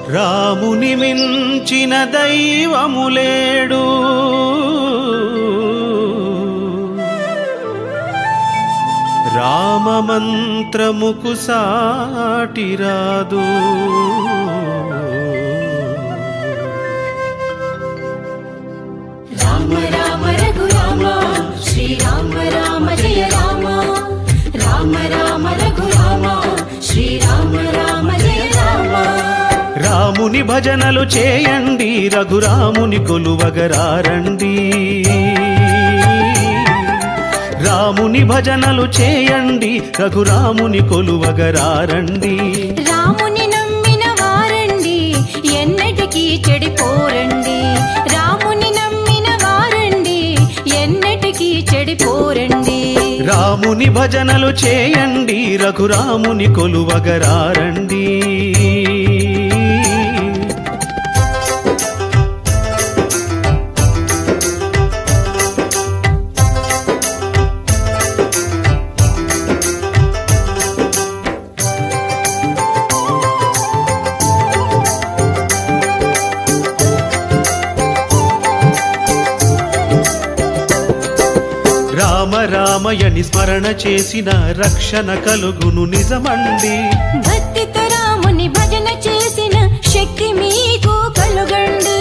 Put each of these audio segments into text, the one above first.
రాముని మించిన దైవములేడు రామమంత్రముకు సాటి రాదు రామ రామ రఘురామ శ్రీరామ రామ జయ రామ రామ రామ రఘురామ శ్రీరామ రామ జయ రామ రాముని భజనలు చేయండి రఘురాముని కొలువగరారండి రాముని భజనలు చేయండి రఘురాముని కొలువగరారండి రాముని నమ్మిన వారండి ఎన్నటికీ చెడిపోరండి రాముని నమ్మిన వారండి ఎన్నటికీ చెడిపోరండి రాముని భజనలు చేయండి రఘురాముని కొలువగరారండి రామ రామయని స్మరణ చేసిన రక్షణ కలుగును నిజమండి భక్తితో రాముని భజన చేసిన శక్తి మీకు కలుగండి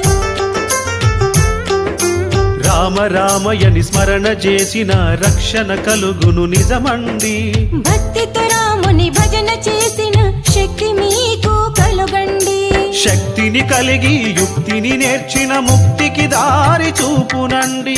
రామ రామయని స్మరణ చేసిన రక్షణ కలుగును నిజమండి భక్తితో రాముని భజన చేసిన శక్తి మీకు కలుగండి శక్తిని కలిగి యుక్తిని నేర్చిన ముక్తికి దారి చూపునండి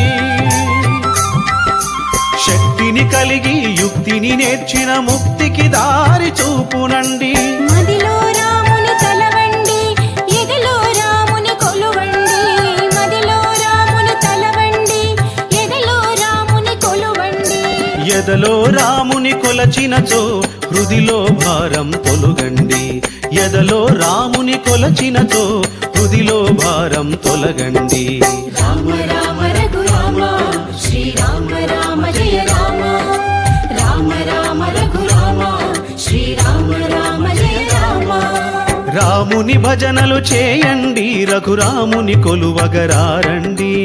శక్తిని కలిగి యుక్తిని నేర్చిన ముక్తికి దారి చూపునండి మదిలో రాముని తలవండి ఎదలో రాముని కొలువండి మదిలో రాముని తలవండి ఎదలో రాముని కొలువండి ఎదలో రాముని కొలచినచో హృదిలో భారం తొలగండి ఎదలో రాముని కొలచినచో హృదిలో భారం తొలగండి రామ రామ రఘురామ శ్రీరామ రామ జయ రామ రామ రామ రఘురామ శ్రీరామ రామ జయ రామ రాముని భజనలు చేయండి రఘురాముని కొలువగరారండి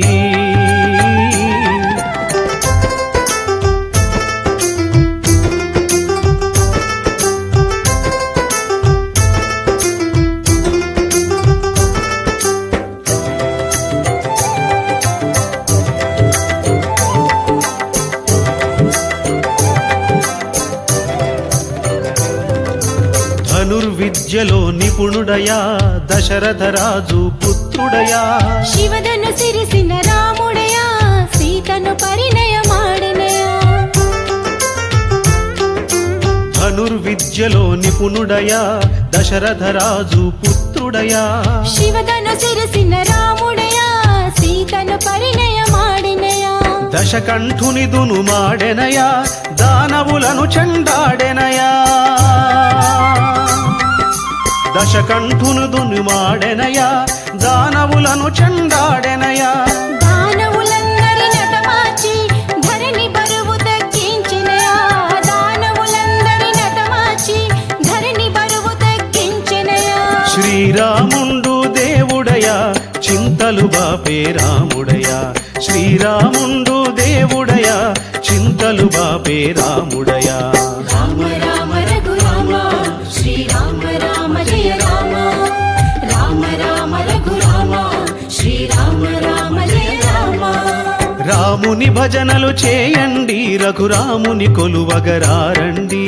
ధనుర్విద్యలో నిపుణుడయా దశరథ రాజు పుత్రుడయా శివదను సిరిసిన రాముడయా సీతను పరిణయమాడినయా ధనుర్విద్యలో నిపుణుడయా దశరథ రాజు పుత్రుడయా శివదను సిరిసిన రాముడయా సీతను పరిణయమాడినయా దశకంఠుని దును మాడెనయా దానవులను చెండాడెనయా దశకంఠును దును మాడెనయా దానవులను చెండాడెనయా దానవులందరి నటమాచి ధరణి బరువు తగ్గించినయా దానవులందరి నటమాచి ధరణి బరువు తగ్గించినయా శ్రీరాముండు దేవుడయా చింతలు బాపే రాముడయా శ్రీరాముండు దేవుడయా చింతలు బాపే రాముడయా రామ రామ రఘురామ శ్రీరామ రామ జయ రామ రామ రామ రఘురామ శ్రీరామ రామ జయ రామ రాముని భజనలు చేయండి రఘురాముని కొలువగరారండి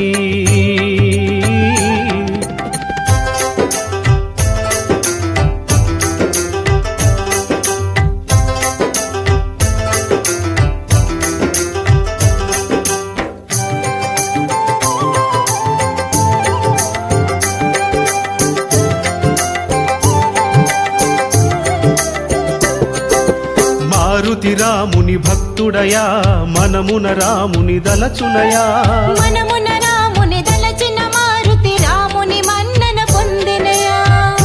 మారుతి రాముని భక్తుడయా మనమున రాముని దలచునయా మనమున రాముని దలచిన మారుతి రాముని మన్నన పొందినయా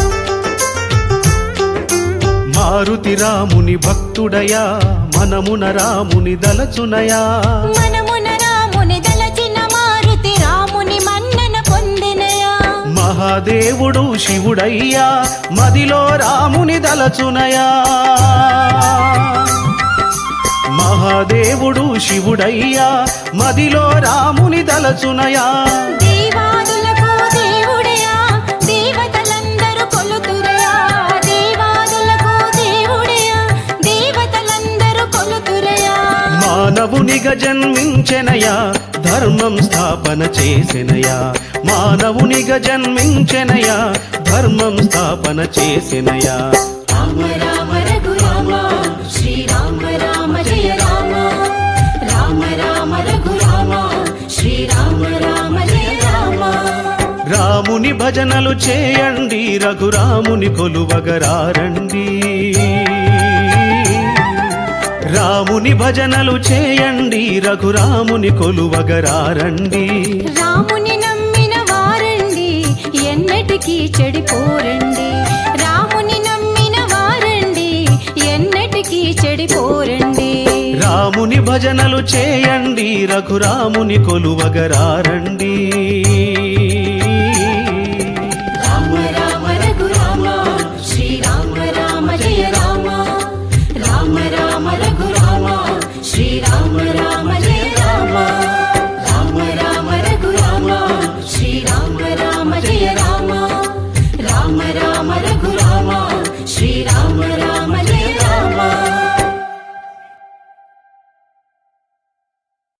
మారుతి రాముని భక్తుడయా మనమున రాముని దలచునయా మనమున రాముని దలచిన మారుతి రాముని మన్నన పొందినయా మహా మహాదేవుడు శివుడయ్యా మదిలో రాముని దలచునయా మహాదేవుడు శివుడయ్యా మదిలో రాముని దలచునయా దేవాదులకు దేవుడయా దేవతలందరూ కొలుతురయా దేవాదులకు దేవుడయా దేవతలందరూ కొలుతురయా మానవునిగా జన్మించెనయా ధర్మం స్థాపన చేసెనయా మానవునిగా జన్మించెనయా ధర్మం స్థాపన చేసెనయా రామ రామ రఘురామ శ్రీరామ రామ జయ రామ రామ రామ రఘురామ శ్రీరామ రామ జయ రామ రాముని భజనలు చేయండి రఘురాముని కొలువగరారండి రాముని భజనలు చేయండి రఘురాముని కొలువగరారండి రాముని నమ్మిన వారండి ఎన్నటికీ చెడిపోరండి రాముని నమ్మిన వారండి ఎన్నటికీ చెడిపోరండి రాముని భజనలు చేయండి రఘురాముని కొలువగరారండి